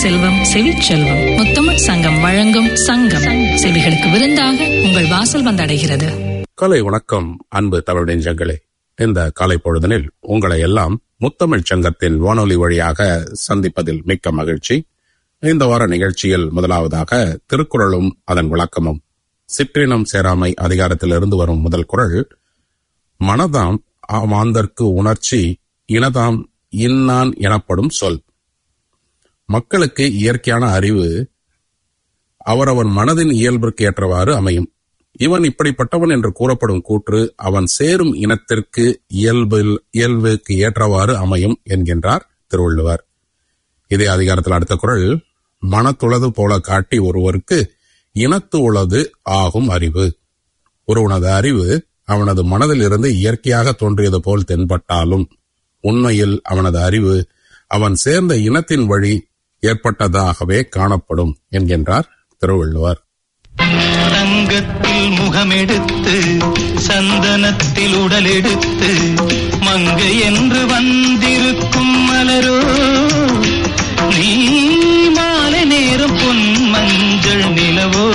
செல்வம் செவிச்செல்வம் முத்தமிழ் சங்கம் வழங்கும் சங்கம் செவிகளுக்கு விருந்தாக உங்கள் வாசல் வந்தடைகிறது கலை வணக்கம் அன்பு தமிழ் நெஞ்சங்களே இந்த காலை பொழுதனில் உங்களை எல்லாம் முத்தமிழ் சங்கத்தின் வானொலி வழியாக சந்திப்பதில் மிக்க மகிழ்ச்சி இந்த வார நிகழ்ச்சியில் முதலாவதாக திருக்குறளும் அதன் விளக்கமும் சிற்றினம் சேராமை அதிகாரத்திலிருந்து வரும் முதல் குறள் மனதாம் மாந்தர்க்கு உணர்ச்சி இனதாம் இன்னான் எனப்படும் சொல் மக்களுக்கு இயற்கையான அறிவு அவரவன் மனதின் இயல்பிற்கு ஏற்றவாறு அமையும் இவன் இப்படிப்பட்டவன் என்று கூறப்படும் கூற்று அவன் சேரும் இனத்திற்கு இயல்பில் இயல்புக்கு ஏற்றவாறு அமையும் என்கின்றார் திருவள்ளுவர் இதே அதிகாரத்தில் அடுத்த குரல் மனத்துளது போல காட்டி ஒருவருக்கு இனத்து உளது ஆகும் அறிவு ஒருவனது அறிவு அவனது மனதில் இருந்து இயற்கையாக தோன்றியது போல் தென்பட்டாலும் உண்மையில் அவனது அறிவு அவன் சேர்ந்த இனத்தின் வழி ஏற்பட்டதாகவே காணப்படும் என்கின்றார் திருவள்ளுவர் தங்கத்தில் முகமெடுத்து சந்தனத்தில் உடலெடுத்து மங்கை என்று வந்திருக்கும் மலரோ நீ மாலை நேரம் பொன் மஞ்சள் நிலவோ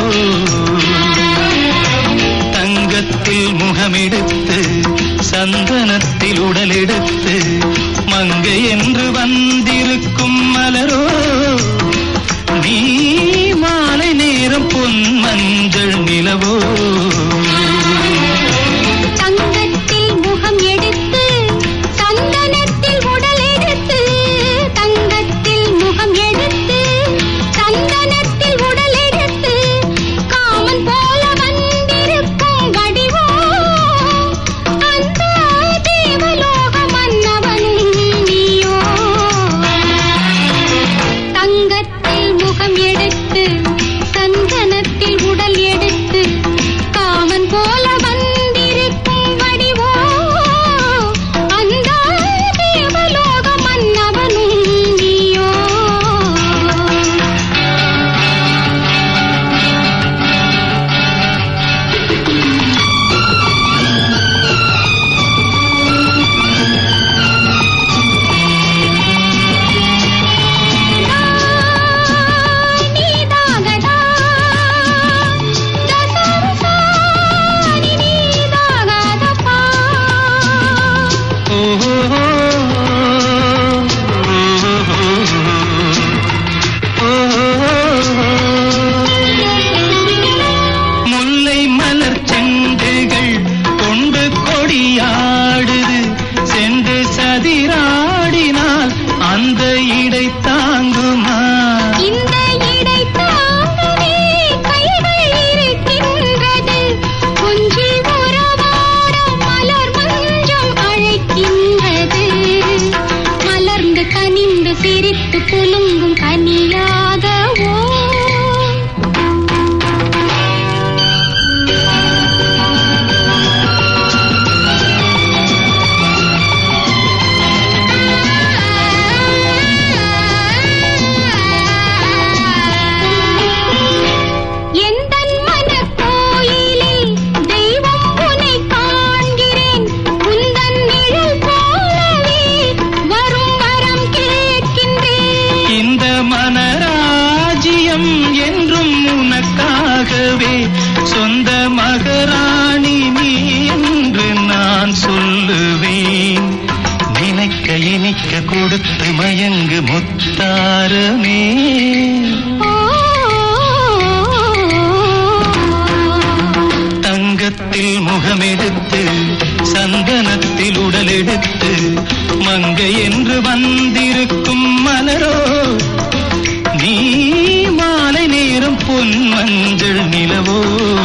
தங்கத்தில் முகமெடுத்து சந்தனத்தில் உடலெடுத்து மங்கை என்று வந்திருக்கும் மலரோ நீ மாலை நேரம் பொன் மஞ்சள் நிலவோ தங்கத்தில் முகம் எடுத்து சந்தனத்தில் உடல் எடுத்து தங்கத்தில் முகம் எடுத்து சந்தனத்தில் உடல் எடுத்து காமன் போல வந்திருக்கும் வடிவோ அந்த தேவலோக மன்னவனும் நீயோ தங்கத்தில் முகம் எடுத்து சந்தனத்தில் உடல் எடுத்து காமன் போல வந்திருக்கும் வடிவோ அந்த தேவலோக மன்னவனும் நீயோ நீதாகதா தசரசானி நீதாகதப்பா ஓ முல்லை மலர் செண்டுகள் கொண்டு கொடியாடுது சென்று சதிராடினால் அந்த இடை தாங்குமா இந்த இடை தாங்கவே கைகள் இருக்கின்றது கொஞ்சி உறவாட மலர் மஞ்சம் அழைக்கின்றது மலர்ந்து கனிந்து சிரித்து குலுங்கும் கனியாகவோ எந்தன் மனக்கோயிலில் தெய்வம் உனை காண்கிறேன் உந்தன் நிழல் போலவே வரும் வரம் கேட்கின்றேன் இந்த மனராஜ்யம் என்றும் உனக்காகவே சொந்த மகராணி நீ என்று நான் சொல்லுவேன் நினைக்க இனிக்க கொடுத்து மயங்கு முத்தாரமே தங்கத்தில் முகமெடுத்து சந்தனத்தில் உடலெடுத்து மங்கை என்று வந்திருக்கும் மலரோ நீ மாலை நேரம் பொன் மஞ்சள் நிலவோ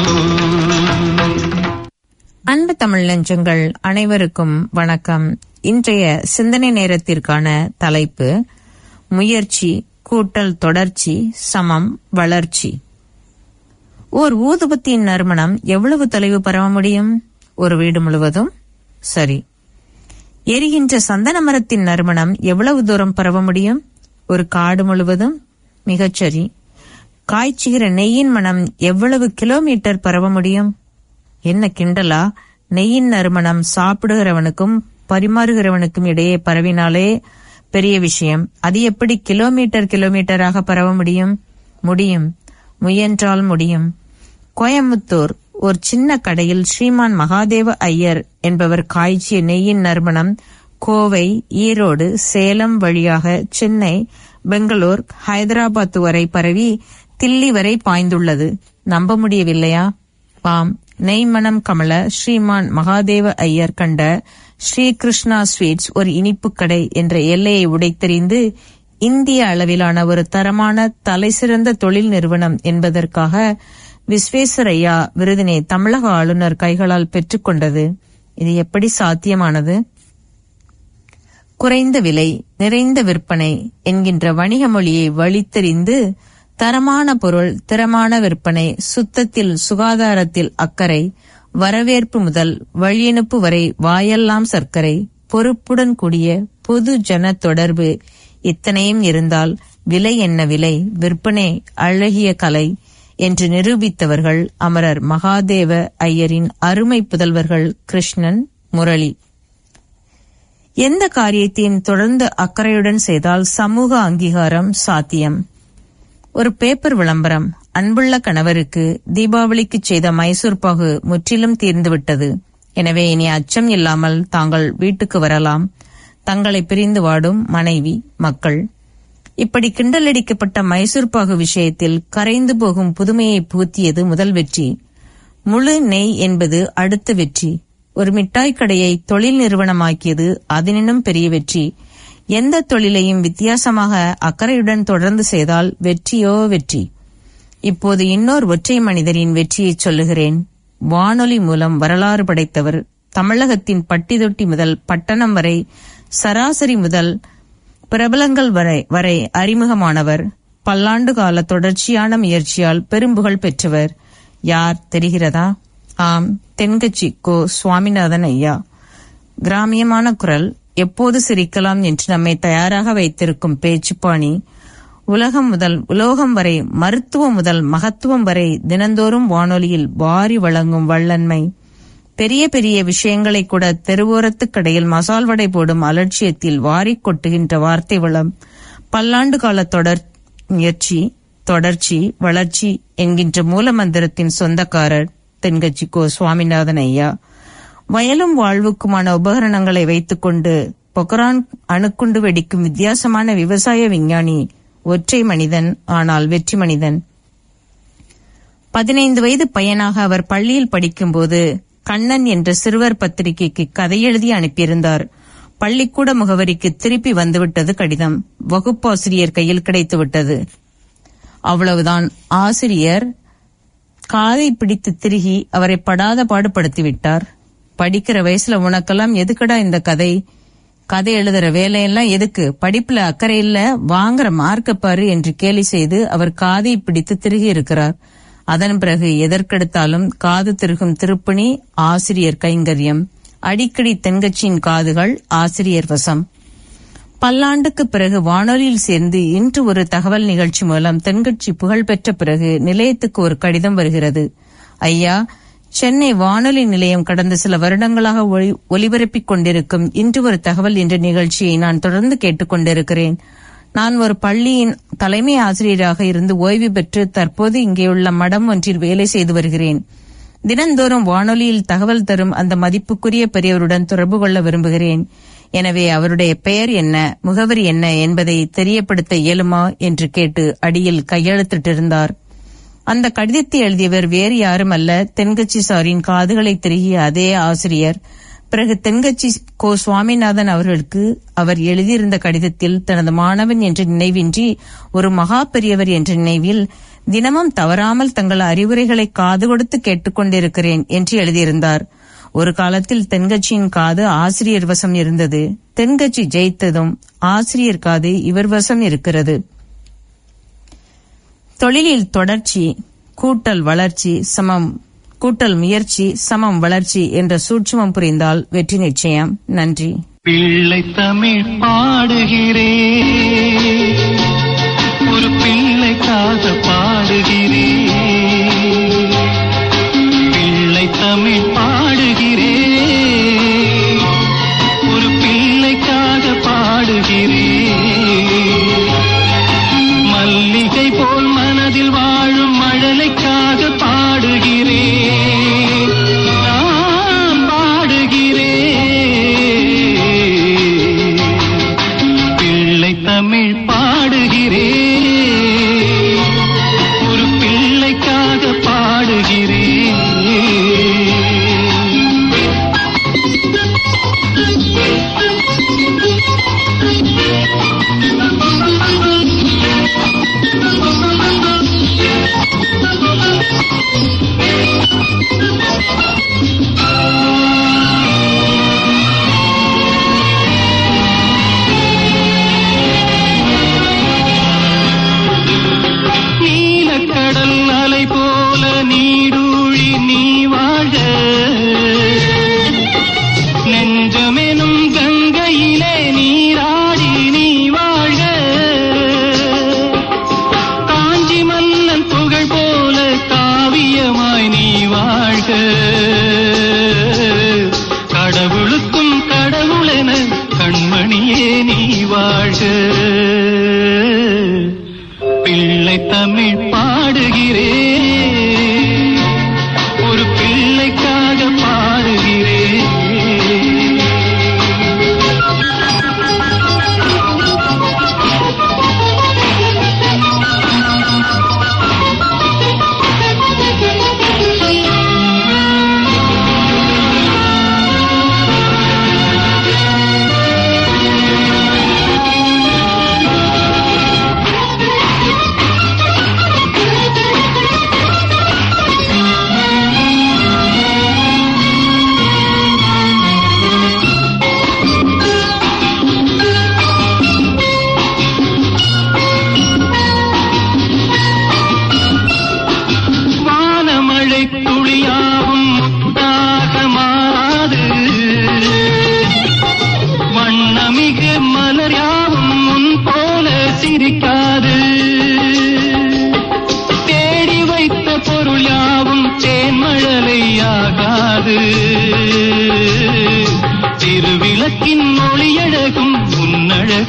அன்பு தமிழ் நெஞ்சங்கள் அனைவருக்கும் வணக்கம் இன்றைய சிந்தனை நேரத்திற்கான தலைப்பு முயற்சி கூட்டல் தொடர்ச்சி சமம் வளர்ச்சி ஓர் ஊதுபத்தியின் நறுமணம் எவ்வளவு தொலைவு பரவ முடியும் ஒரு வீடு முழுவதும் சரி எரிகின்ற சந்தன மரத்தின் நறுமணம் எவ்வளவு தூரம் பரவ முடியும் ஒரு காடு முழுவதும் மிகச்சரி காய்ச்சுகிற நெய்யின் மனம் எவ்வளவு கிலோமீட்டர் பரவ முடியும் என்ன கிண்டலா நெய்யின் நறுமணம் சாப்பிடுகிறவனுக்கும் பரிமாறுகிறவனுக்கும் இடையே பரவினாலே பெரிய விஷயம் அது எப்படி கிலோமீட்டர் கிலோமீட்டராக பரவ முடியும் முடியும் முயன்றால் முடியும் கோயம்புத்தூர் ஒரு சின்ன கடையில் ஸ்ரீமான் மகாதேவ ஐயர் என்பவர் காய்ச்சிய நெய்யின் நறுமணம் கோவை ஈரோடு சேலம் வழியாக சென்னை பெங்களூர் ஹைதராபாத் வரை பரவி தில்லி வரை பாய்ந்துள்ளது நம்ப முடியவில்லையா பாம் நெய்மணம் கமல ஸ்ரீமான் மகாதேவ ஐயர் கண்ட ஸ்ரீ கிருஷ்ணா ஸ்வீட்ஸ் ஒரு இனிப்பு கடை என்ற எல்லையை உடைத்தெறிந்து இந்திய அளவிலான ஒரு தரமான தலைசிறந்த தொழில் நிறுவனம் என்பதற்காக விஸ்வேஸ்வரையா விருதினை தமிழக ஆளுநர் கைகளால் பெற்றுக்கொண்டது இது எப்படி சாத்தியமானது குறைந்த விலை நிறைந்த விற்பனை என்கின்ற வணிக மொழியை வழித்தெறிந்து தரமான பொருள் திறமான விற்பனை சுத்தத்தில் சுகாதாரத்தில் அக்கறை வரவேற்பு முதல் வழியனுப்பு வரை வாயெல்லாம் சர்க்கரை பொறுப்புடன் கூடிய பொது ஜன தொடர்பு இத்தனையும் இருந்தால் விலை என்ன விலை விற்பனை அழகிய கலை என்று நிரூபித்தவர்கள் அமரர் மகாதேவ ஐயரின் அருமை புதல்வர்கள் கிருஷ்ணன் முரளி எந்த காரியத்தையும் தொடர்ந்து அக்கறையுடன் செய்தால் சமூக அங்கீகாரம் சாத்தியம் ஒரு பேப்பர் விளம்பரம் அன்புள்ள கணவருக்கு தீபாவளிக்கு செய்த மைசூர் பாகு முற்றிலும் தீர்ந்துவிட்டது எனவே இனி அச்சம் இல்லாமல் தாங்கள் வீட்டுக்கு வரலாம் தங்களை பிரிந்து வாடும் மனைவி மக்கள் இப்படி கிண்டலடிக்கப்பட்ட மைசூர் பாகு விஷயத்தில் கரைந்து போகும் புதுமையை புகுத்தியது முதல் வெற்றி முழு நெய் என்பது அடுத்த வெற்றி ஒரு மிட்டாய் கடையை தொழில் நிறுவனமாக்கியது அதனினும் பெரிய வெற்றி எந்த தொழிலையும் வித்தியாசமாக அக்கறையுடன் தொடர்ந்து செய்தால் வெற்றியோ வெற்றி இப்போது இன்னொரு ஒற்றை மனிதரின் வெற்றியை சொல்லுகிறேன் வானொலி மூலம் வரலாறு படைத்தவர் தமிழகத்தின் பட்டி தொட்டி முதல் பட்டணம் வரை சராசரி முதல் பிரபலங்கள் வரை வரை அறிமுகமானவர் பல்லாண்டு கால தொடர்ச்சியான முயற்சியால் பெரும்புகழ் பெற்றவர் யார் தெரிகிறதா ஆம் தென்கட்சி கோ சுவாமிநாதன் ஐயா கிராமியமான குரல் எப்போது சிரிக்கலாம் என்று நம்மை தயாராக வைத்திருக்கும் பேச்சுப்பாணி உலகம் முதல் உலோகம் வரை மருத்துவம் முதல் மகத்துவம் வரை தினந்தோறும் வானொலியில் வாரி வழங்கும் வள்ளன்மை பெரிய பெரிய விஷயங்களை கூட தெருவோரத்து கடையில் மசால் வடை போடும் அலட்சியத்தில் வாரிக் கொட்டுகின்ற வார்த்தை வளம் பல்லாண்டு கால தொடர் முயற்சி தொடர்ச்சி வளர்ச்சி என்கின்ற மூலமந்திரத்தின் சொந்தக்காரர் தென்கட்சி கோ சுவாமிநாதன் ஐயா வயலும் வாழ்வுக்குமான உபகரணங்களை வைத்துக்கொண்டு பொக்ரான் அணுக்குண்டு வெடிக்கும் வித்தியாசமான விவசாய விஞ்ஞானி ஒற்றை மனிதன் ஆனால் வெற்றி மனிதன் பதினைந்து வயது பையனாக அவர் பள்ளியில் படிக்கும்போது கண்ணன் என்ற சிறுவர் பத்திரிகைக்கு கதை எழுதி அனுப்பியிருந்தார் பள்ளிக்கூட முகவரிக்கு திருப்பி வந்துவிட்டது கடிதம் வகுப்பாசிரியர் கையில் கிடைத்துவிட்டது அவ்வளவுதான் ஆசிரியர் காதை பிடித்து திருகி அவரை படாத பாடுபடுத்திவிட்டார் படிக்கிற வயசுல உனக்கெல்லாம் எதுக்குடா இந்த கதை கதை எழுதுற வேலையெல்லாம் எதுக்கு படிப்புல அக்கறை இல்ல வாங்குற மார்க்க பாரு என்று கேலி செய்து அவர் காதை பிடித்து திருகி இருக்கிறார் அதன் பிறகு எதற்கெடுத்தாலும் காது திருகும் திருப்பணி ஆசிரியர் கைங்கரியம் அடிக்கடி தென்கட்சியின் காதுகள் ஆசிரியர் வசம் பல்லாண்டுக்கு பிறகு வானொலியில் சேர்ந்து இன்று ஒரு தகவல் நிகழ்ச்சி மூலம் தென்கட்சி புகழ் பெற்ற பிறகு நிலையத்துக்கு ஒரு கடிதம் வருகிறது ஐயா சென்னை வானொலி நிலையம் கடந்த சில வருடங்களாக ஒளி- ஒலிபரப்பிக் கொண்டிருக்கும் இன்று ஒரு தகவல் என்ற நிகழ்ச்சியை நான் தொடர்ந்து கேட்டுக்கொண்டிருக்கிறேன் நான் ஒரு பள்ளியின் தலைமை ஆசிரியராக இருந்து ஓய்வு பெற்று தற்போது இங்கேயுள்ள மடம் ஒன்றில் வேலை செய்து வருகிறேன் தினந்தோறும் வானொலியில் தகவல் தரும் அந்த மதிப்புக்குரிய பெரியவருடன் தொடர்பு கொள்ள விரும்புகிறேன் எனவே அவருடைய பெயர் என்ன முகவரி என்ன என்பதை தெரியப்படுத்த இயலுமா என்று கேட்டு அடியில் கையெழுத்திட்டிருந்தார் அந்த கடிதத்தை எழுதியவர் வேறு யாரும் அல்ல தென்கட்சி சாரின் காதுகளை திருகிய அதே ஆசிரியர் பிறகு தென்கட்சி கோ சுவாமிநாதன் அவர்களுக்கு அவர் எழுதியிருந்த கடிதத்தில் தனது மாணவன் என்ற நினைவின்றி ஒரு மகா பெரியவர் என்ற நினைவில் தினமும் தவறாமல் தங்கள் அறிவுரைகளை காது கொடுத்து கேட்டுக்கொண்டிருக்கிறேன் என்று எழுதியிருந்தார் ஒரு காலத்தில் தென்கட்சியின் காது ஆசிரியர் வசம் இருந்தது தென்கட்சி ஜெயித்ததும் ஆசிரியர் காது இவர் வசம் இருக்கிறது தொழிலில் தொடர்ச்சி கூட்டல் வளர்ச்சி சமம் கூட்டல் முயற்சி சமம் வளர்ச்சி என்ற சூட்சுமம் புரிந்தால் வெற்றி நிச்சயம் நன்றி பிள்ளை தமிழ் பாடுகிறேன் ஒரு பிள்ளைக்காக பாடுகிறேன் பிள்ளை தமிழ் பாடுகிறேன் ஒரு பிள்ளைக்காக பாடுகிறேன்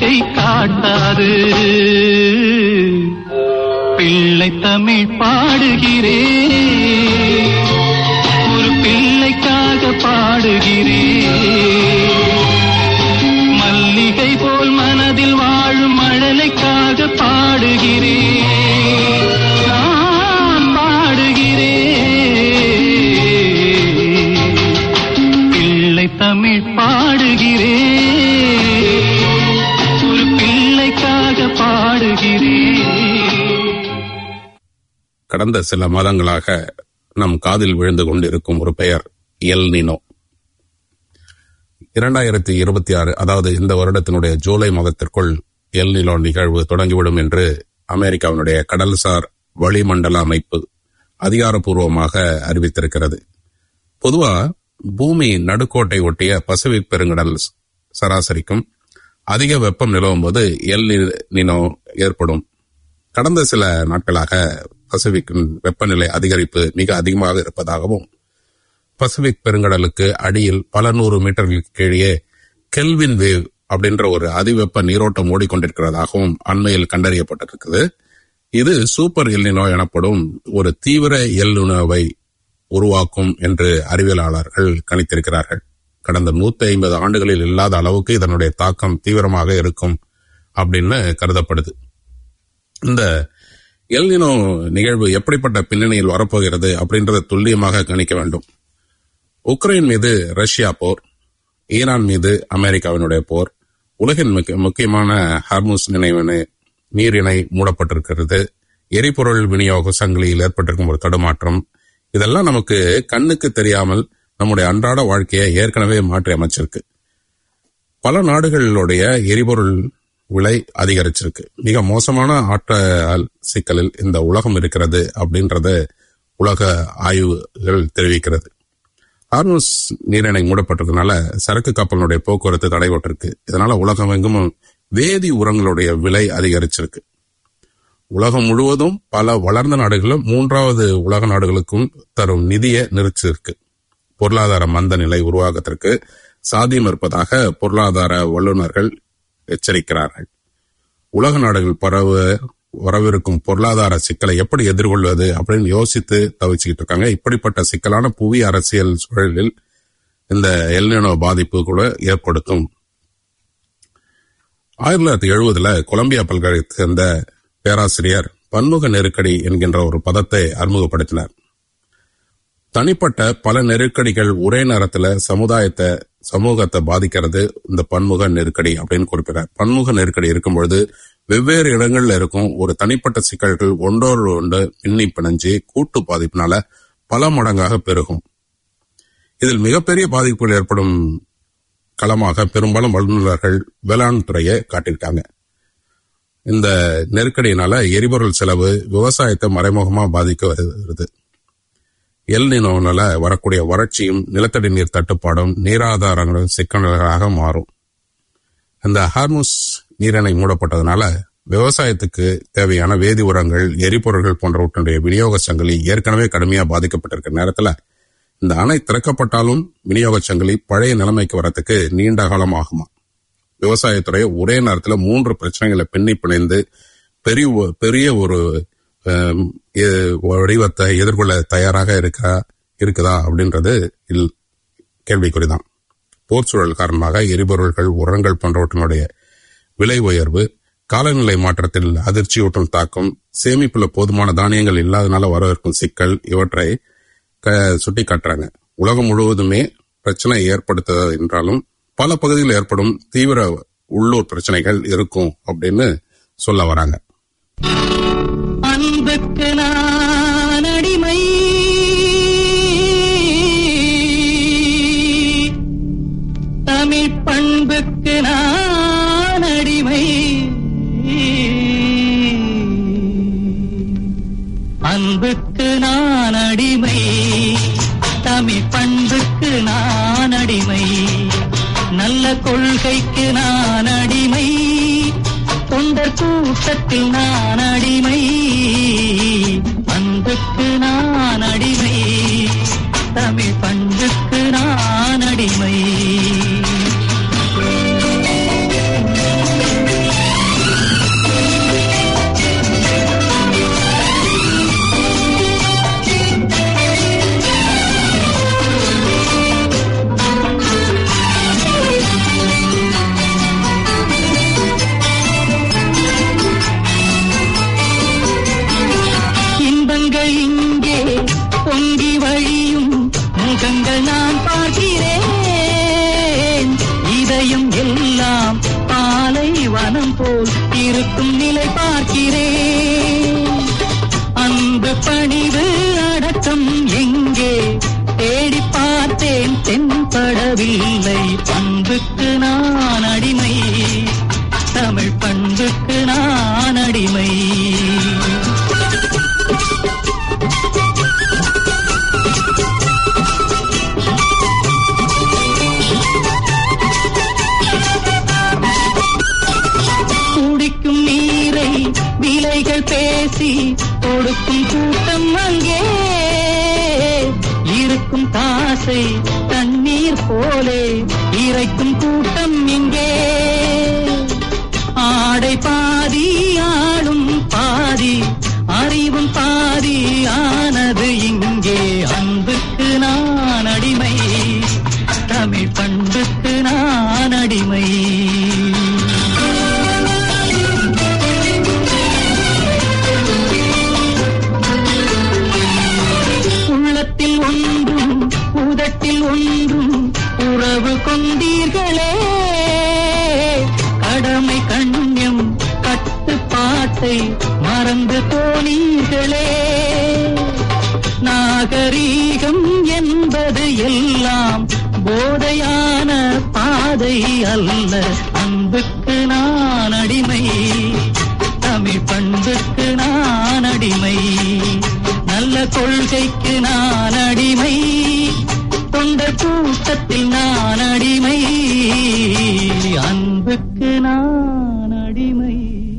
வேடிக்கை காட்டாது பிள்ளை தமிழ் பாடுகிறேன் ஒரு பிள்ளைக்காக பாடுகிறேன் மல்லிகை போல் மனதில் வாழும் மழலைக்காக பாடுகிறேன் நான் பாடுகிறேன் பிள்ளை தமிழ் பாடுகிறேன் ஒரு பிள்ளைக்காக பாடுகிறேன் கடந்த சில மாதங்களாக நம் காதில் விழுந்து கொண்டிருக்கும் ஒரு பெயர் எல் நினோ இரண்டாயிரத்தி இருபத்தி ஆறு அதாவது இந்த வருடத்தினுடைய ஜூலை மாதத்திற்குள் எல் நிலோ நிகழ்வு தொடங்கிவிடும் என்று அமெரிக்காவினுடைய கடல்சார் வளிமண்டல அமைப்பு அதிகாரப்பூர்வமாக அறிவித்திருக்கிறது பொதுவா பூமி நடுக்கோட்டை ஒட்டிய பசிபிக் பெருங்கடல் சராசரிக்கும் அதிக வெப்பம் நிலவும் போது எல் நினோ ஏற்படும் கடந்த சில நாட்களாக பசிபிக்கின் வெப்பநிலை அதிகரிப்பு மிக அதிகமாக இருப்பதாகவும் பசிபிக் பெருங்கடலுக்கு அடியில் பல நூறு மீட்டர்களுக்கு கீழே கெல்வின் வேவ் அப்படின்ற ஒரு அதிவெப்ப நீரோட்டம் ஓடிக்கொண்டிருக்கிறதாகவும் அண்மையில் கண்டறியப்பட்டிருக்குது இது சூப்பர் எல்லினோ எனப்படும் ஒரு தீவிர எல்லினோவை உருவாக்கும் என்று அறிவியலாளர்கள் கணித்திருக்கிறார்கள் கடந்த நூத்தி ஐம்பது ஆண்டுகளில் இல்லாத அளவுக்கு இதனுடைய தாக்கம் தீவிரமாக இருக்கும் அப்படின்னு கருதப்படுது இந்த எல்னினோ நிகழ்வு எப்படிப்பட்ட பின்னணியில் வரப்போகிறது அப்படின்றத துல்லியமாக கணிக்க வேண்டும் உக்ரைன் மீது ரஷ்யா போர் ஈரான் மீது அமெரிக்காவினுடைய போர் உலகின் முக்கிய- முக்கியமான ஹார்மூஸ் நினைவினை நீரிணை மூடப்பட்டிருக்கிறது எரிபொருள் விநியோக சங்கிலியில் ஏற்பட்டிருக்கும் ஒரு தடுமாற்றம் இதெல்லாம் நமக்கு கண்ணுக்கு தெரியாமல் நம்முடைய அன்றாட வாழ்க்கையை ஏற்கனவே மாற்றி அமைச்சிருக்கு பல நாடுகளுடைய எரிபொருள் விலை அதிகரிச்சிருக்கு மிக மோசமான ஆற்றல் சிக்கலில் இந்த உலகம் இருக்கிறது அப்படின்றத உலக ஆய்வுகள் தெரிவிக்கிறது ஹார்மோஸ் நீரிணை மூடப்பட்டிருக்கனால சரக்கு கப்பலுடைய போக்குவரத்து தடைபட்டிருக்கு இதனால உலகம் எங்கும் வேதி உரங்களுடைய விலை அதிகரிச்சிருக்கு உலகம் முழுவதும் பல வளர்ந்த நாடுகளும் மூன்றாவது உலக நாடுகளுக்கும் தரும் நிதியை நிறுத்திருக்கு பொருளாதார மந்த நிலை உருவாகத்திற்கு சாத்தியம் இருப்பதாக பொருளாதார வல்லுநர்கள் எச்சரிக்கிறார்கள் உலக நாடுகள் பரவ வரவிருக்கும் பொருளாதார சிக்கலை எப்படி எதிர்கொள்வது அப்படின்னு யோசித்து தவிச்சுக்கிட்டு இருக்காங்க இப்படிப்பட்ட சிக்கலான புவி அரசியல் சூழலில் இந்த எல்னினோ பாதிப்பு கூட ஏற்படுத்தும் ஆயிரத்தி தொள்ளாயிரத்தி எழுபதுல கொலம்பியா பல்கலைக்கழகத்தை சேர்ந்த பேராசிரியர் பன்முக நெருக்கடி என்கின்ற ஒரு பதத்தை அறிமுகப்படுத்தினார் தனிப்பட்ட பல நெருக்கடிகள் ஒரே நேரத்துல சமுதாயத்தை சமூகத்தை பாதிக்கிறது இந்த பன்முக நெருக்கடி அப்படின்னு குறிப்பிட்டார் பன்முக நெருக்கடி இருக்கும் பொழுது வெவ்வேறு இடங்கள்ல இருக்கும் ஒரு தனிப்பட்ட சிக்கல்கள் ஒன்றோடு ஒன்று பின்னி பிணைஞ்சு கூட்டு பாதிப்பினால பல மடங்காக பெருகும் இதில் மிகப்பெரிய பாதிப்புகள் ஏற்படும் களமாக பெரும்பாலும் வல்லுநர்கள் வேளாண் துறையை காட்டியிருக்காங்க இந்த நெருக்கடியினால எரிபொருள் செலவு விவசாயத்தை மறைமுகமா பாதிக்க வருகிறது எல் நினோனால வரக்கூடிய வறட்சியும் நிலத்தடி நீர் தட்டுப்பாடும் நீராதாரங்களும் சிக்கல்களாக மாறும் இந்த ஹார்முஸ் நீரிணை மூடப்பட்டதுனால விவசாயத்துக்கு தேவையான வேதி உரங்கள் எரிபொருள்கள் போன்றவற்றுடைய விநியோக சங்கிலி ஏற்கனவே கடுமையா பாதிக்கப்பட்டிருக்கிற நேரத்துல இந்த அணை திறக்கப்பட்டாலும் விநியோக சங்கிலி பழைய நிலைமைக்கு வரத்துக்கு நீண்ட காலம் ஆகுமா விவசாயத்துறை ஒரே நேரத்துல மூன்று பிரச்சனைகளை பின்னி பிணைந்து பெரிய ஒ- பெரிய ஒரு ஆம், எ- வடிவத்தை எதிர்கொள்ள தயாராக இருக்கா இருக்குதா அப்படின்றது இல் கேள்விக்குறிதான் போர் சூழல் காரணமாக எரிபொருள்கள் உரங்கள் போன்றவற்றினுடைய விலை உயர்வு காலநிலை மாற்றத்தில் அதிர்ச்சியூட்டும் தாக்கம் சேமிப்புல போதுமான தானியங்கள் இல்லாதனால வரவிருக்கும் சிக்கல் இவற்றை க- சுட்டிக்காட்டுறாங்க உலகம் முழுவதுமே பிரச்சனை ஏற்படுத்த என்றாலும் பல பகுதிகளில் ஏற்படும் தீவிர உள்ளூர் பிரச்சனைகள் இருக்கும் அப்படின்னு சொல்ல வராங்க அன்புக்கு நான் அடிமை தமிழ் பண்புக்கு நான் அடிமை அன்புக்கு நான் அடிமை தமிழ் பண்புக்கு நான் அடிமை நல்ல கொள்கைக்கு நான் அடிமை தொண்டர் கூட்டத்தில் நான் அடிமை அன்புக்கு நான் அடிமை தமிழ் பண்புக்கு நான் அடிமை இதயம் எல்லாம் பாலை வனம் போல் இருக்கும் நிலை பார்க்கிறேன் அன்பு பணிவு அடக்கம் எங்கே தேடி பார்த்தேன் தென்படவில்லை பண்புக்கு நான் அடிமை தமிழ் பண்புக்கு நான் அடிமை குடிக்கும் நீரை விலைகள் பேசி கொடுக்கும் கூட்டம் அங்கே இருக்கும் காசை தண்ணீர் போலே இறைக்கும் கூட்டம் இங்கே ஆடை பாதி ஆளும் பாதி அறிவும் பாதி ஆனது இங்கே அன்புக்கு நான் அடிமை தமிழ் பண்புக்கு நான் அடிமை உள்ளத்தில் ஒன்றும் உதட்டில் ஒன்றும் உறவு கொண்டீர்களே கடமை கண்ணியம் கட்டுப்பாட்டை மறந்து போனீர்களே நாகரீகம் என்பது எல்லாம் போதையான பாதை அல்ல அன்புக்கு நான் அடிமை தமிழ் பண்புக்கு நான் அடிமை நல்ல கொள்கைக்கு நான் அடிமை தொண்டர் கூட்டத்தில் நான் அடிமை அன்புக்கு நான் அடிமை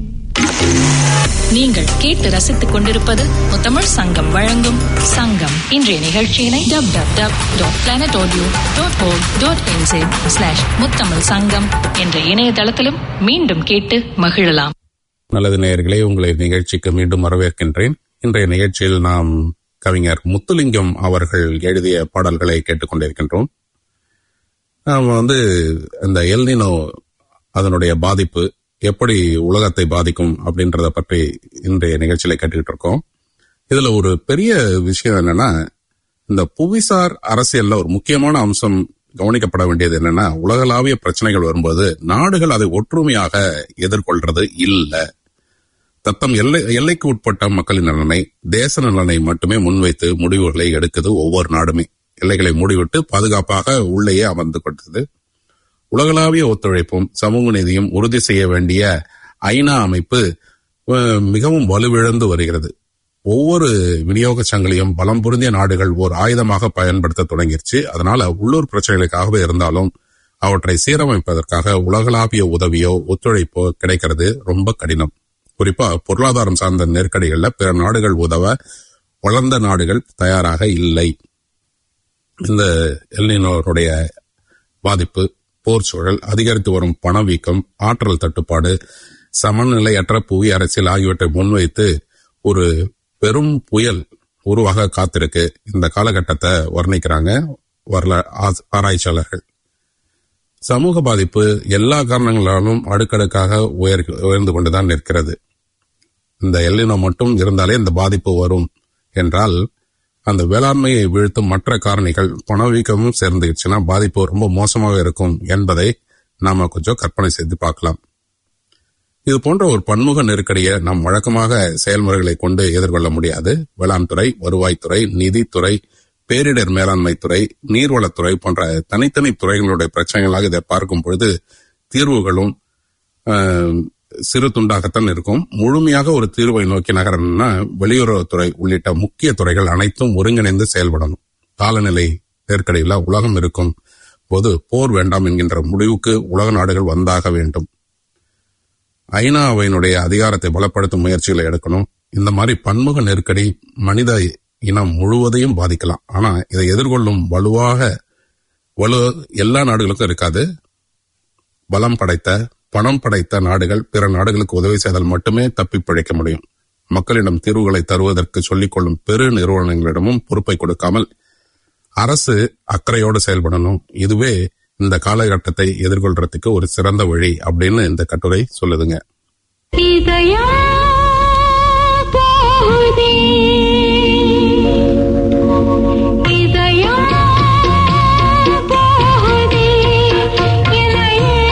நீங்கள் கேட்டு ரசித்துக் கொண்டிருப்பது முத்தமிழ் சங்கம் வழங்கும் சங்கம் இன்றைய நிகழ்ச்சியினை dub dub dub dot planet audio dot O dot N Z slash Muthamizh Sangam என்ற இணையதளத்திலும் மீண்டும் கேட்டு மகிழலாம் நல்லது நேயர்களே உங்களை நிகழ்ச்சிக்கு மீண்டும் வரவேற்கின்றேன் இன்றைய நிகழ்ச்சியில் நாம் கவிஞர் முத்துலிங்கம் அவர்கள் எழுதிய பாடல்களை கேட்டுக்கொண்டிருக்கின்றோம் நாம் வந்து இந்த எல்னினோ அதனுடைய பாதிப்பு எப்படி உலகத்தை பாதிக்கும் அப்படின்றத பற்றி இன்றைய நிகழ்ச்சியில கேட்டுக்கிட்டு இருக்கோம் இதுல ஒரு பெரிய விஷயம் என்னன்னா இந்த புவிசார் அரசியல்ல ஒரு முக்கியமான அம்சம் கவனிக்கப்பட வேண்டியது என்னன்னா உலகளாவிய பிரச்சனைகள் வரும்போது நாடுகள் அதை ஒற்றுமையாக எதிர்கொள்றது இல்லை தத்தம் எல்லை எல்லைக்கு உட்பட்ட மக்களின் நலனை தேச நலனை மட்டுமே முன்வைத்து முடிவுகளை எடுக்குது ஒவ்வொரு நாடுமே எல்லைகளை மூடிவிட்டு பாதுகாப்பாக உள்ளேயே அமர்ந்து கொண்டது உலகளாவிய ஒத்துழைப்பும் சமூக நீதியும் உறுதி செய்ய வேண்டிய ஐநா அமைப்பு அஹ், மிகவும் வலுவிழந்து வருகிறது ஒவ்வொரு விநியோக சங்கிலியும் பலம் பொருந்திய நாடுகள் ஓர் ஆயுதமாக பயன்படுத்த தொடங்கிருச்சு அதனால உள்ளூர் பிரச்சனைகளுக்காகவே இருந்தாலும் அவற்றை சீரமைப்பதற்காக உலகளாவிய உதவியோ ஒத்துழைப்போ கிடைக்கிறது ரொம்ப கடினம் குறிப்பா பொருளாதாரம் சார்ந்த நெருக்கடிகள்ல பிற நாடுகள் உதவ வளர்ந்த நாடுகள் தயாராக இல்லை இந்த எல்னினோருடைய பாதிப்பு போர் சூழல் அதிகரித்து வரும் பணவீக்கம் ஆற்றல் தட்டுப்பாடு சமநிலையற்ற புவி அரசியல் ஆகியவற்றை முன்வைத்து ஒரு பெரும் புயல் உருவாக காத்திருக்கு இந்த காலகட்டத்தை வர்ணிக்கிறாங்க வரல ஆஸ்- ஆராய்ச்சியாளர்கள் சமூக பாதிப்பு எல்லா காரணங்களாலும் அடுக்கடுக்காக உயர் உயர்ந்து கொண்டுதான் நிற்கிறது இந்த எல்லினம் மட்டும் இருந்தாலே இந்த பாதிப்பு வரும் என்றால் அந்த வேளாண்மையை வீழ்த்தும் மற்ற காரணிகள் பணவீக்கமும் சேர்ந்துச்சுன்னா பாதிப்பு ரொம்ப மோசமாக இருக்கும் என்பதை நாம கொஞ்சம் கற்பனை செய்து பார்க்கலாம் இது போன்ற ஒரு பன்முக நெருக்கடியை நாம் வழக்கமாக செயல்முறைகளை கொண்டு எதிர்கொள்ள முடியாது வேளாண் துறை வருவாய்த்துறை நிதித்துறை பேரிடர் மேலாண்மை துறை நீர்வளத்துறை போன்ற தனித்தனி துறைகளுடைய பிரச்சனைகளாக இதை பார்க்கும் பொழுது தீர்வுகளும் ஆஹ், சிறு துண்டாகத்தான் இருக்கும் முழுமையாக ஒரு தீர்வை நோக்கி நகரணும்னா வெளியுறவுத்துறை உள்ளிட்ட முக்கிய துறைகள் அனைத்தும் ஒருங்கிணைந்து செயல்படணும் காலநிலை நெருக்கடியில் உலகம் இருக்கும் போது போர் வேண்டாம் என்கின்ற முடிவுக்கு உலக நாடுகள் வந்தாக வேண்டும் ஐநாவினுடைய அதிகாரத்தை பலப்படுத்தும் முயற்சிகளை எடுக்கணும் இந்த மாதிரி பன்முக நெருக்கடி மனித இனம் முழுவதையும் பாதிக்கலாம் ஆனா இதை எதிர்கொள்ளும் வலுவாக வலு எல்லா நாடுகளுக்கும் இருக்காது பலம் படைத்த பணம் படைத்த நாடுகள் பிற நாடுகளுக்கு உதவி செய்தால் மட்டுமே தப்பி பிழைக்க முடியும் மக்களிடம் தீர்வுகளை தருவதற்கு சொல்லிக் கொள்ளும் பெரு நிறுவனங்களிடமும் பொறுப்பை கொடுக்காமல் அரசு அக்கறையோடு செயல்படணும் இதுவே இந்த காலகட்டத்தை எதிர்கொள்றதுக்கு ஒரு சிறந்த வழி அப்படின்னு இந்த கட்டுரை சொல்லுதுங்க இதயா போகுதே இதயா போகுதே இதையே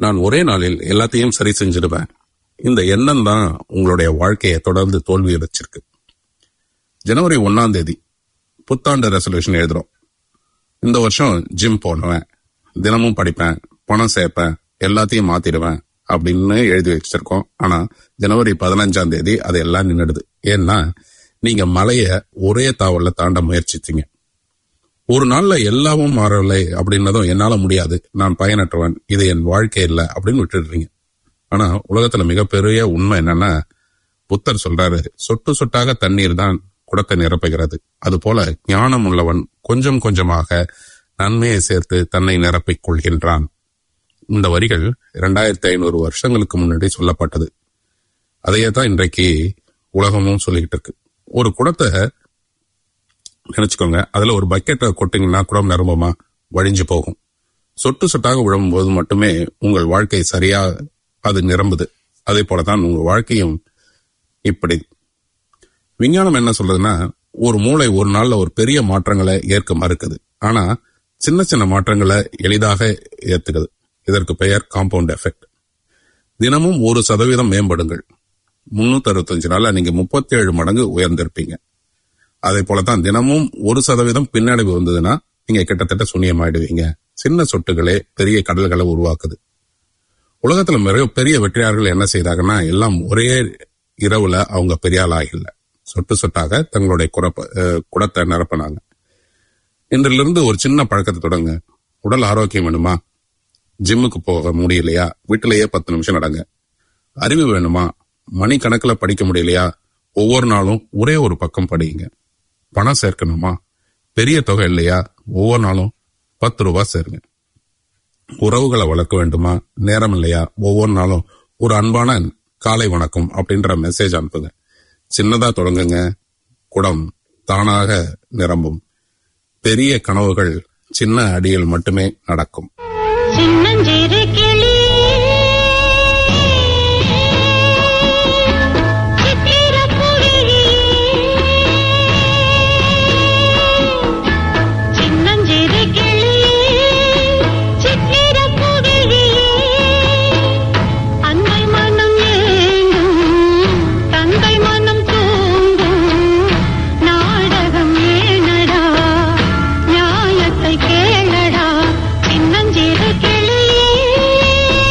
நான் ஒரே நாளில் எல்லாத்தையும் சரி செஞ்சிடுவேன் இந்த எண்ணம் தான் உங்களுடைய வாழ்க்கையை தொடர்ந்து தோல்வி வச்சிருக்கு ஜனவரி ஒன்னாம் தேதி புத்தாண்டு ரெசல்யூஷன் எழுதுறோம் இந்த வருஷம் ஜிம் போனவன் தினமும் படிப்பேன் பணம் சேர்ப்பேன் எல்லாத்தையும் மாத்திடுவேன் அப்படின்னு எழுதி வச்சிருக்கோம் ஆனா ஜனவரி பதினஞ்சாம் தேதி அது எல்லாம் நின்னுடுது ஏன்னா நீங்க மலைய ஒரே தாவல்ல தாண்ட முயற்சித்தீங்க ஒரு நாள்ல எல்லாமும் மாறவில்லை அப்படின்னதும் என்னால முடியாது நான் பயனற்றவன் இது என் வாழ்க்கை இல்லை அப்படின்னு விட்டுடுறீங்க ஆனா உலகத்துல மிகப்பெரிய உண்மை என்னன்னா புத்தர் சொல்றாரு சொட்டு சொட்டாக தண்ணீர் தான் குடத்தை நிரப்புகிறது அது போல ஞானம் உள்ளவன் கொஞ்சம் கொஞ்சமாக நன்மையை சேர்த்து தன்னை நிரப்பிக் கொள்கின்றான் இந்த வரிகள் இரண்டாயிரத்தி ஐநூறு வருஷங்களுக்கு முன்னாடி சொல்லப்பட்டது அதையே தான் இன்றைக்கு உலகமும் சொல்லிக்கிட்டு இருக்கு ஒரு குடத்தை நினைச்சுக்கோங்க அதுல ஒரு பக்கெட்டை கொட்டிங்கன்னா குடம் நிரம்புமா வழிஞ்சு போகும் சொட்டு சொட்டாக விழும்போது மட்டுமே உங்கள் வாழ்க்கை சரியா அது நிரம்புது அதே போலதான் உங்க வாழ்க்கையும் இப்படி விஞ்ஞானம் என்ன சொல்றதுன்னா ஒரு மூளை ஒரு நாள்ல ஒரு பெரிய மாற்றங்களை ஏற்க மறுக்குது ஆனா சின்ன சின்ன மாற்றங்களை எளிதாக ஏத்துக்குது இதற்கு பெயர் காம்பவுண்ட் எஃபெக்ட் தினமும் ஒரு சதவீதம் மேம்படுங்கள் முன்னூத்தி அறுபத்தஞ்சு நாள்ல நீங்க முப்பத்தி ஏழு மடங்கு உயர்ந்திருப்பீங்க அதே போலதான் தினமும் ஒரு சதவீதம் பின்னடைவு வந்ததுன்னா நீங்க கிட்டத்தட்ட சூன்யமாயிடுவீங்க சின்ன சொட்டுகளே பெரிய கடல்களை உருவாக்குது உலகத்துல மிக பெரிய வெற்றியாளர்கள் என்ன செய்தாங்கன்னா எல்லாம் ஒரே இரவுல அவங்க பெரிய ஆள் ஆகல சொட்டு சொட்டாக தங்களுடைய குறப்ப அஹ், குடத்தை நிரப்பினாங்க இன்றிலிருந்து ஒரு சின்ன பழக்கத்தை தொடங்க உடல் ஆரோக்கியம் வேணுமா ஜிம்முக்கு போக முடியலையா வீட்டிலேயே பத்து நிமிஷம் நடங்க அறிவு வேணுமா மணிக்கணக்குல படிக்க முடியலையா ஒவ்வொரு நாளும் ஒரே ஒரு பக்கம் படிங்க பணம் சேர்க்கணுமா பெரிய தொகை இல்லையா ஒவ்வொரு நாளும் பத்து ரூபாய் சேருங்க உறவுகளை வளர்க்க வேண்டுமா நேரம் இல்லையா ஒவ்வொரு நாளும் ஒரு அன்பான காலை வணக்கம் அப்படின்ற மெசேஜ் அனுப்புங்க சின்னதா தொடங்குங்க குடம் தானாக நிரம்பும் பெரிய கனவுகள் சின்ன அடியில் மட்டுமே நடக்கும் சின்னஞ்சிறு கிளி சித்திரப் புவிழி சின்னஞ்சிறு கிளி சித்திரப் புவிழி அன்னை மனம் ஏங்கும் தந்தை மனம் தூங்கும் நாடகம் ஏனடா நியாயத்தை கேளடா சின்னஞ்சிறு கிளியே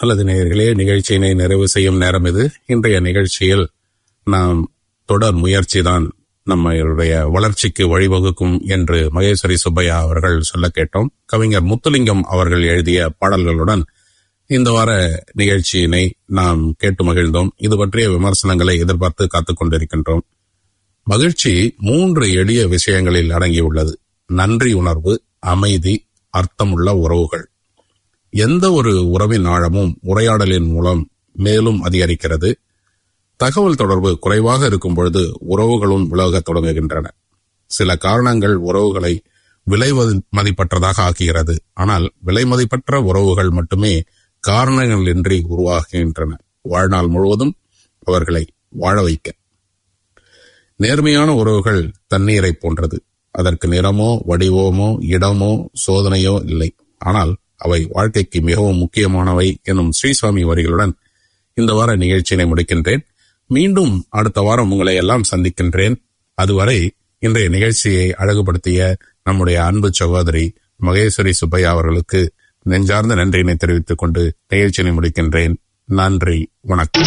அல்லது நேயர்களே நிகழ்ச்சியினை நிறைவு செய்யும் நேரம் இது இன்றைய நிகழ்ச்சியில் நாம் தொடர் முயற்சிதான் நம்மளுடைய வளர்ச்சிக்கு வழிவகுக்கும் என்று மகேஸ்வரி சுப்பையா அவர்கள் சொல்ல கேட்டோம் கவிஞர் முத்துலிங்கம் அவர்கள் எழுதிய பாடல்களுடன் இந்த வார நிகழ்ச்சியினை நாம் கேட்டு மகிழ்ந்தோம் இது பற்றிய விமர்சனங்களை எதிர்பார்த்து காத்துக் கொண்டிருக்கின்றோம் மகிழ்ச்சி மூன்று எளிய விஷயங்களில் அடங்கியுள்ளது நன்றி உணர்வு அமைதி அர்த்தமுள்ள உறவுகள் எந்த ஒரு உறவின் ஆழமும் உரையாடலின் மூலம் மேலும் அதிகரிக்கிறது தகவல் தொடர்பு குறைவாக இருக்கும் பொழுது உறவுகளும் விலகத் தொடங்குகின்றன சில காரணங்கள் உறவுகளை விலை மதி- மதிப்பற்றதாக ஆக்குகிறது ஆனால் விலை மதிப்பற்ற உறவுகள் மட்டுமே காரணங்களின்றி உருவாகுகின்றன வாழ்நாள் முழுவதும் அவர்களை வாழ வைக்க நேர்மையான உறவுகள் தண்ணீரை போன்றது அதற்கு நிறமோ வடிவமோ இடமோ சோதனையோ இல்லை ஆனால் அவை வாழ்க்கைக்கு மிகவும் முக்கியமானவை எனும் ஸ்ரீசுவாமி வரிகளுடன் இந்த வார நிகழ்ச்சியினை முடிக்கின்றேன் மீண்டும் அடுத்த வாரம் உங்களை எல்லாம் சந்திக்கின்றேன் அதுவரை இன்றைய நிகழ்ச்சியை அழகுபடுத்திய நம்முடைய அன்பு சகோதரி மகேஸ்வரி சுப்பையா அவர்களுக்கு நெஞ்சார்ந்த நன்றியினை தெரிவித்துக் கொண்டு நிகழ்ச்சியினை முடிக்கின்றேன் நன்றி வணக்கம்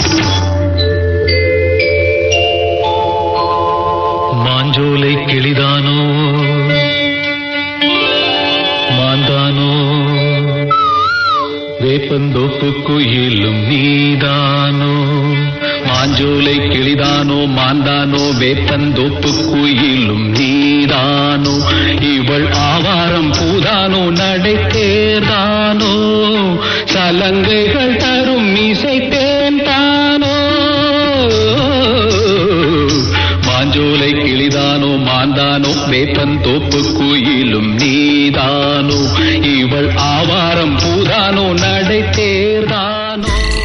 மாஞ்சோலை கிளிதானோ மாந்தானோ வேப்பந்தோப்பு குயிலும் நீதானோ மாஞ்சோலை கிளிதானோ மாந்தானோ வேப்பந்தோப்பு குயிலும் நீதானோ இவள் ஆவாரம் பூதானோ நடை தேர்தானோ சலங்கைகள் தரும் இசை தேன்தானோ மாஞ்சோலை கிளிதானோ மாந்தானோ வேப்பன் தோப்பு குயிலும் நீதானோ இவள் ஆவாரம் பூதானோ நடை தேர்தான்